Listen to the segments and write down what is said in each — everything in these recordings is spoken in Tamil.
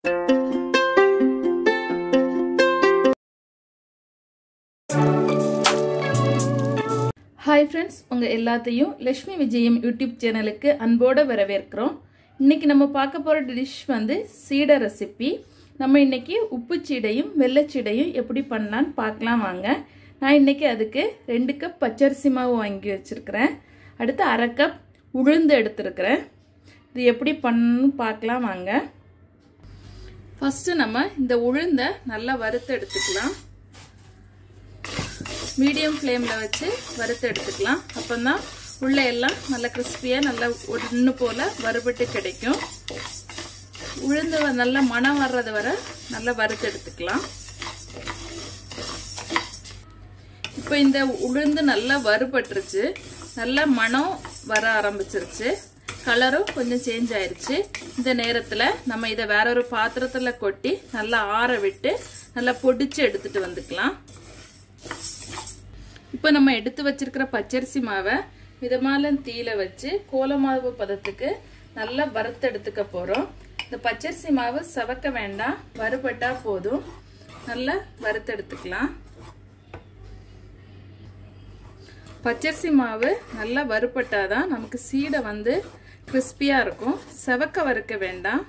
ஹாய் ஃப்ரெண்ட்ஸ் உங்கள் எல்லாத்தையும் லக்ஷ்மி விஜயம் யூடியூப் சேனலுக்கு அன்போடு வரவேற்கிறோம் இன்னைக்கு நம்ம பார்க்க போகிற டிஷ் வந்து சீடை ரெசிபி நம்ம இன்னைக்கு உப்பு சீடையும் வெள்ளைச்சீடையும் எப்படி பண்ணலான்னு பார்க்கலாம் வாங்க நான் இன்னைக்கு அதுக்கு ரெண்டு கப் பச்சரிசி மாவு வாங்கி வச்சுருக்கிறேன் அடுத்து அரை கப் உளுந்து எடுத்துருக்கிறேன் இது எப்படி பண்ணணும்னு பார்க்கலாம் வாங்க ஃபஸ்ட்டு நம்ம இந்த உளுந்தை நல்லா வறுத்து எடுத்துக்கலாம் மீடியம் ஃப்ளேமில் வச்சு வறுத்து எடுத்துக்கலாம் அப்போ தான் உள்ள எல்லாம் நல்லா கிறிஸ்பியாக நல்லா ஒன்று போல் வறுபட்டு கிடைக்கும் உளுந்து நல்லா மனம் வர்றது வர நல்லா வறுத்து எடுத்துக்கலாம் இப்போ இந்த உளுந்து நல்லா வறுபட்டுருச்சு நல்லா மனம் வர ஆரம்பிச்சிருச்சு கலரும் கொஞ்சம் சேஞ்ச் ஆயிருச்சு இந்த நேரத்தில் நம்ம இதை வேற ஒரு பாத்திரத்தில் கொட்டி நல்லா ஆற விட்டு நல்லா பொடிச்சு எடுத்துட்டு வந்துக்கலாம் இப்போ நம்ம எடுத்து வச்சிருக்கிற பச்சரிசி மாவை மிதமான தீயில வச்சு கோலமாவு பதத்துக்கு நல்லா வறுத்து எடுத்துக்க போகிறோம் இந்த பச்சரிசி மாவு சவக்க வேண்டாம் வறுபட்டா போதும் நல்லா வறுத்து எடுத்துக்கலாம் பச்சரிசி மாவு நல்லா வறுபட்டாதான் நமக்கு சீடை வந்து கிறிஸ்பியாக இருக்கும் செவக்க வறுக்க வேண்டாம்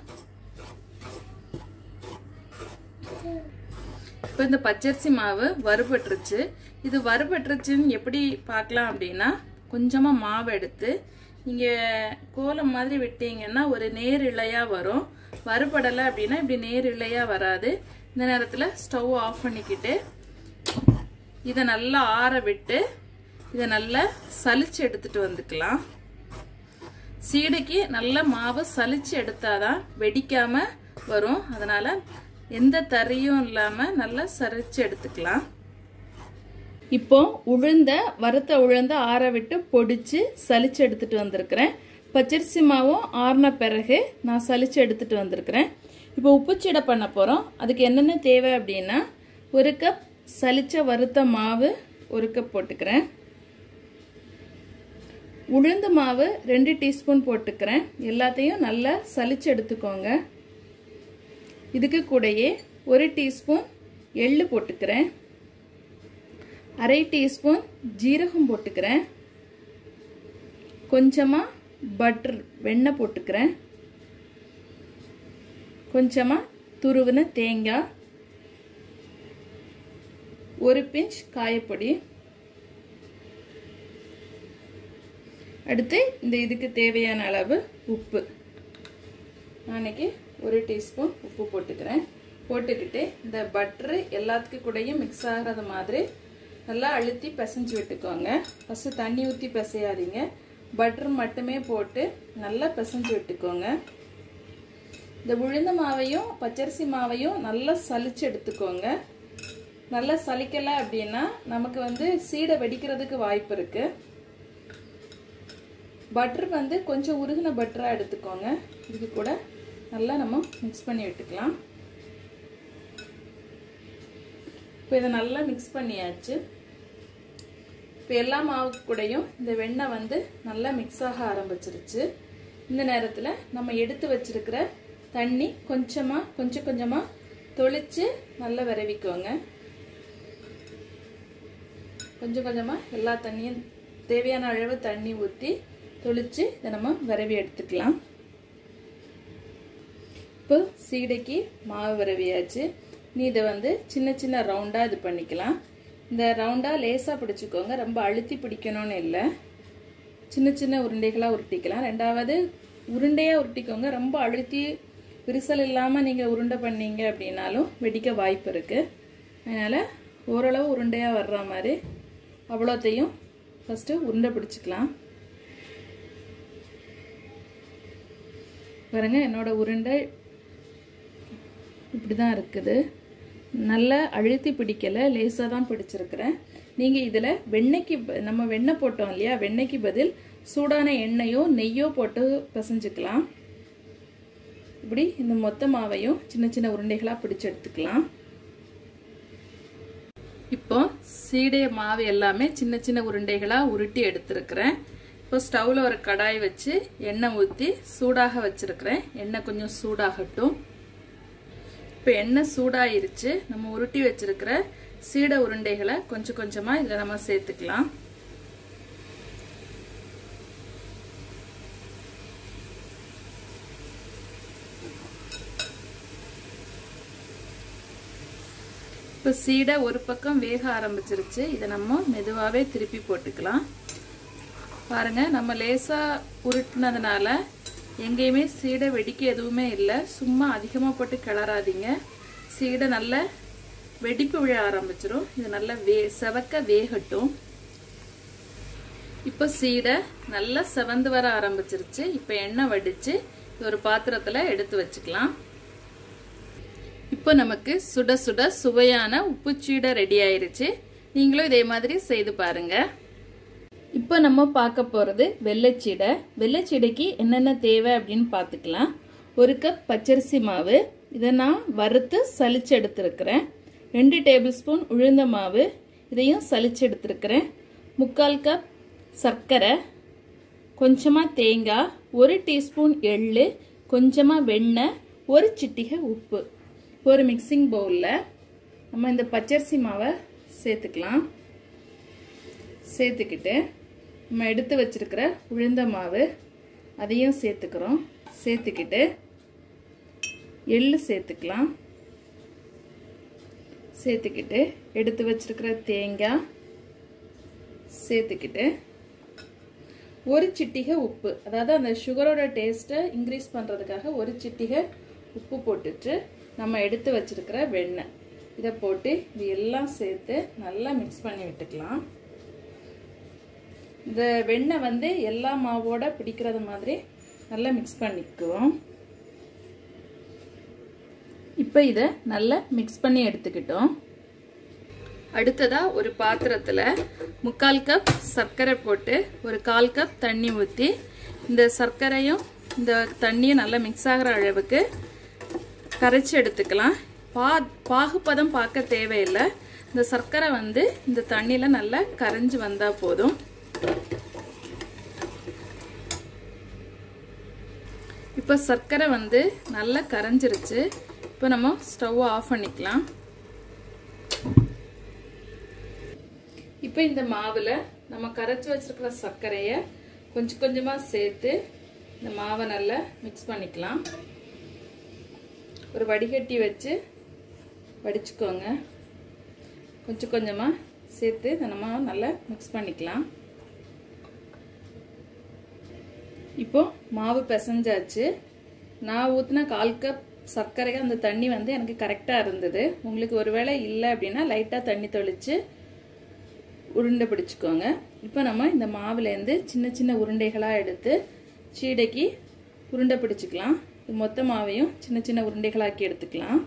இப்போ இந்த பச்சரிசி மாவு வறுபட்டுருச்சு இது வறுபட்டுருச்சுன்னு எப்படி பார்க்கலாம் அப்படின்னா கொஞ்சமாக மாவு எடுத்து நீங்கள் கோலம் மாதிரி விட்டீங்கன்னா ஒரு நேர் இலையாக வரும் வறுபடலை அப்படின்னா இப்படி நேர் இலையாக வராது இந்த நேரத்தில் ஸ்டவ் ஆஃப் பண்ணிக்கிட்டு இதை நல்லா ஆற விட்டு இதை நல்லா சலிச்சு எடுத்துட்டு வந்துக்கலாம் சீடைக்கு நல்ல மாவு சலிச்சு எடுத்தாதான் வெடிக்காம வரும் அதனால எந்த தறியும் இல்லாமல் நல்லா சரிச்சு எடுத்துக்கலாம் இப்போ உளுந்த வறுத்த உளுந்த ஆற விட்டு பொடிச்சு சலிச்சு எடுத்துட்டு வந்திருக்கிறேன் பச்சரிசி மாவும் ஆறின பிறகு நான் சலிச்சு எடுத்துட்டு வந்திருக்கிறேன் இப்போ உப்புச்சீடை பண்ண போகிறோம் அதுக்கு என்னென்ன தேவை அப்படின்னா ஒரு கப் சலிச்ச வறுத்த மாவு ஒரு கப் போட்டுக்கிறேன் உளுந்து மாவு ரெண்டு டீஸ்பூன் போட்டுக்கிறேன் எல்லாத்தையும் நல்லா சலிச்சு எடுத்துக்கோங்க இதுக்கு கூடயே ஒரு டீஸ்பூன் எள்ளு போட்டுக்கிறேன் அரை டீஸ்பூன் ஜீரகம் போட்டுக்கிறேன் கொஞ்சமாக பட்டர் வெண்ணெய் போட்டுக்கிறேன் கொஞ்சமாக துருவின தேங்காய் ஒரு பிஞ்ச் காயப்பொடி அடுத்து இந்த இதுக்கு தேவையான அளவு உப்பு அன்னைக்கு ஒரு டீஸ்பூன் உப்பு போட்டுக்கிறேன் போட்டுக்கிட்டு இந்த பட்ரு எல்லாத்துக்கு கூடயும் மிக்ஸ் ஆகிறது மாதிரி நல்லா அழுத்தி பிசைஞ்சு விட்டுக்கோங்க ஃபஸ்ட்டு தண்ணி ஊற்றி பிசையாதீங்க பட்டர் மட்டுமே போட்டு நல்லா பிசைஞ்சு விட்டுக்கோங்க இந்த உளுந்த மாவையும் பச்சரிசி மாவையும் நல்லா சலிச்சு எடுத்துக்கோங்க நல்லா சலிக்கலை அப்படின்னா நமக்கு வந்து சீடை வெடிக்கிறதுக்கு வாய்ப்பு இருக்குது பட்டர் வந்து கொஞ்சம் உருகின பட்டராக எடுத்துக்கோங்க இதுக்கு கூட நல்லா நம்ம மிக்ஸ் பண்ணி விட்டுக்கலாம் இப்போ இதை நல்லா மிக்ஸ் பண்ணியாச்சு இப்போ எல்லா மாவு கூடையும் இந்த வெண்ணெய் வந்து நல்லா மிக்ஸ் ஆக ஆரம்பிச்சிருச்சு இந்த நேரத்தில் நம்ம எடுத்து வச்சிருக்கிற தண்ணி கொஞ்சமாக கொஞ்சம் கொஞ்சமாக தொளிச்சு நல்லா விரவிக்கோங்க கொஞ்சம் கொஞ்சமாக எல்லா தண்ணியும் தேவையான அளவு தண்ணி ஊற்றி தொளிச்சு இதை நம்ம விரவி எடுத்துக்கலாம் இப்போ சீடைக்கு மாவு விரவியாச்சு நீ இதை வந்து சின்ன சின்ன ரவுண்டாக இது பண்ணிக்கலாம் இந்த ரவுண்டாக லேசாக பிடிச்சிக்கோங்க ரொம்ப அழுத்தி பிடிக்கணும்னு இல்லை சின்ன சின்ன உருண்டைகளாக உருட்டிக்கலாம் ரெண்டாவது உருண்டையாக உருட்டிக்கோங்க ரொம்ப அழுத்தி விரிசல் இல்லாமல் நீங்கள் உருண்டை பண்ணீங்க அப்படின்னாலும் வெடிக்க வாய்ப்பு இருக்குது அதனால் ஓரளவு உருண்டையாக வர்ற மாதிரி அவ்வளோத்தையும் ஃபஸ்ட்டு உருண்டை பிடிச்சிக்கலாம் பாருங்க என்னோட உருண்டை இப்படி தான் இருக்குது நல்லா அழுத்தி பிடிக்கலை லேசாக தான் பிடிச்சிருக்கிறேன் நீங்கள் இதில் வெண்ணெய்க்கு நம்ம வெண்ணெய் போட்டோம் இல்லையா வெண்ணெய்க்கு பதில் சூடான எண்ணெயோ நெய்யோ போட்டு பிசைஞ்சுக்கலாம் இப்படி இந்த மொத்த மாவையும் சின்ன சின்ன உருண்டைகளாக பிடிச்சு எடுத்துக்கலாம் இப்போ சீடைய மாவு எல்லாமே சின்ன சின்ன உருண்டைகளாக உருட்டி எடுத்துருக்கிறேன் இப்போ ஸ்டவ்வில் ஒரு கடாய் வச்சு எண்ணெய் ஊற்றி சூடாக வச்சுருக்கிறேன் எண்ணெய் கொஞ்சம் சூடாகட்டும் இப்போ எண்ணெய் சூடாயிருச்சு நம்ம உருட்டி வச்சிருக்கிற சீடை உருண்டைகளை கொஞ்சம் கொஞ்சமா இதில் நம்ம சேர்த்துக்கலாம் இப்போ சீடை ஒரு பக்கம் வேக ஆரம்பிச்சிருச்சு இதை நம்ம மெதுவாகவே திருப்பி போட்டுக்கலாம் பாருங்க நம்ம லேசாக உருட்டினதுனால எங்கேயுமே சீடை வெடிக்க எதுவுமே இல்லை சும்மா அதிகமாக போட்டு கிளறாதீங்க சீடை நல்ல வெடிப்பு விழ ஆரம்பிச்சிடும் இது நல்லா வே செவக்க வேகட்டும் இப்போ சீடை நல்லா செவந்து வர ஆரம்பிச்சிருச்சு இப்போ எண்ணெய் வடித்து ஒரு பாத்திரத்தில் எடுத்து வச்சுக்கலாம் இப்போ நமக்கு சுட சுட சுவையான உப்புச்சீடை ரெடி ஆயிருச்சு நீங்களும் இதே மாதிரி செய்து பாருங்க இப்போ நம்ம பார்க்க போகிறது வெள்ளைச்சீடை வெள்ளைச்சீடைக்கு என்னென்ன தேவை அப்படின்னு பார்த்துக்கலாம் ஒரு கப் பச்சரிசி மாவு இதை நான் வறுத்து சலிச்சு எடுத்துருக்கிறேன் ரெண்டு டேபிள் ஸ்பூன் உளுந்த மாவு இதையும் சலிச்சு எடுத்துருக்கிறேன் முக்கால் கப் சர்க்கரை கொஞ்சமாக தேங்காய் ஒரு டீஸ்பூன் எள்ளு கொஞ்சமாக வெண்ணெய் ஒரு சிட்டிகை உப்பு ஒரு மிக்சிங் பவுலில் நம்ம இந்த பச்சரிசி மாவை சேர்த்துக்கலாம் சேர்த்துக்கிட்டு நம்ம எடுத்து வச்சிருக்கிற உளுந்த மாவு அதையும் சேர்த்துக்கிறோம் சேர்த்துக்கிட்டு எள்ளு சேர்த்துக்கலாம் சேர்த்துக்கிட்டு எடுத்து வச்சிருக்கிற தேங்காய் சேர்த்துக்கிட்டு ஒரு சிட்டிகை உப்பு அதாவது அந்த சுகரோட டேஸ்ட்டை இன்க்ரீஸ் பண்ணுறதுக்காக ஒரு சிட்டிகை உப்பு போட்டுட்டு நம்ம எடுத்து வச்சிருக்கிற வெண்ணெய் இதை போட்டு இது எல்லாம் சேர்த்து நல்லா மிக்ஸ் பண்ணி விட்டுக்கலாம் இந்த வெண்ணெய் வந்து எல்லா மாவோட பிடிக்கிறது மாதிரி நல்லா மிக்ஸ் பண்ணிக்குவோம் இப்போ இதை நல்லா மிக்ஸ் பண்ணி எடுத்துக்கிட்டோம் அடுத்ததாக ஒரு பாத்திரத்தில் முக்கால் கப் சர்க்கரை போட்டு ஒரு கால் கப் தண்ணி ஊற்றி இந்த சர்க்கரையும் இந்த தண்ணியும் நல்லா மிக்ஸ் ஆகிற அளவுக்கு கரைச்சி எடுத்துக்கலாம் பா பாகுப்பதம் பார்க்க தேவையில்லை இந்த சர்க்கரை வந்து இந்த தண்ணியில் நல்லா கரைஞ்சி வந்தால் போதும் இப்போ சர்க்கரை வந்து நல்லா கரைஞ்சிருச்சு இப்போ நம்ம ஸ்டவ் ஆஃப் பண்ணிக்கலாம் இப்போ இந்த மாவில் நம்ம கரைச்சி வச்சிருக்கிற சர்க்கரையை கொஞ்சம் கொஞ்சமாக சேர்த்து இந்த மாவை நல்லா மிக்ஸ் பண்ணிக்கலாம் ஒரு வடிகட்டி வச்சு வடிச்சுக்கோங்க கொஞ்சம் கொஞ்சமாக சேர்த்து இந்த நம்ம நல்லா மிக்ஸ் பண்ணிக்கலாம் இப்போ மாவு பிசைஞ்சாச்சு நான் ஊற்றின கால் கப் சர்க்கரைக்கு அந்த தண்ணி வந்து எனக்கு கரெக்டாக இருந்தது உங்களுக்கு ஒருவேளை இல்லை அப்படின்னா லைட்டாக தண்ணி தெளித்து உருண்டை பிடிச்சிக்கோங்க இப்போ நம்ம இந்த மாவுலேருந்து சின்ன சின்ன உருண்டைகளாக எடுத்து சீடைக்கு உருண்டை பிடிச்சிக்கலாம் மொத்த மாவையும் சின்ன சின்ன உருண்டைகளாக்கி எடுத்துக்கலாம்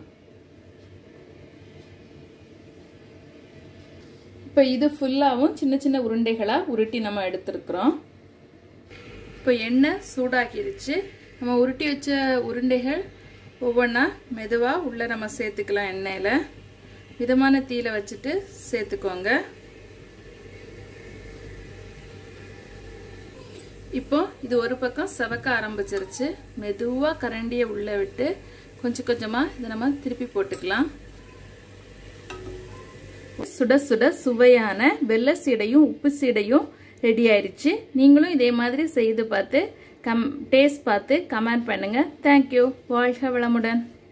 இப்போ இது ஃபுல்லாகவும் சின்ன சின்ன உருண்டைகளாக உருட்டி நம்ம எடுத்துருக்குறோம் இப்போ எண்ணெய் சூடாக்கிடுச்சு நம்ம உருட்டி வச்ச உருண்டைகள் ஒவ்வொன்றா மெதுவாக உள்ளே நம்ம சேர்த்துக்கலாம் எண்ணெயில் மிதமான தீயில வச்சுட்டு சேர்த்துக்கோங்க இப்போ இது ஒரு பக்கம் செவக்க ஆரம்பிச்சிருச்சு மெதுவாக கரண்டியை உள்ளே விட்டு கொஞ்சம் கொஞ்சமாக இதை நம்ம திருப்பி போட்டுக்கலாம் சுட சுட சுவையான வெள்ளை சீடையும் உப்பு சீடையும் ரெடி ஆயிடுச்சு நீங்களும் இதே மாதிரி செய்து பார்த்து கம் டேஸ்ட் பார்த்து கமெண்ட் பண்ணுங்கள் தேங்க்யூ வாழ்க வளமுடன்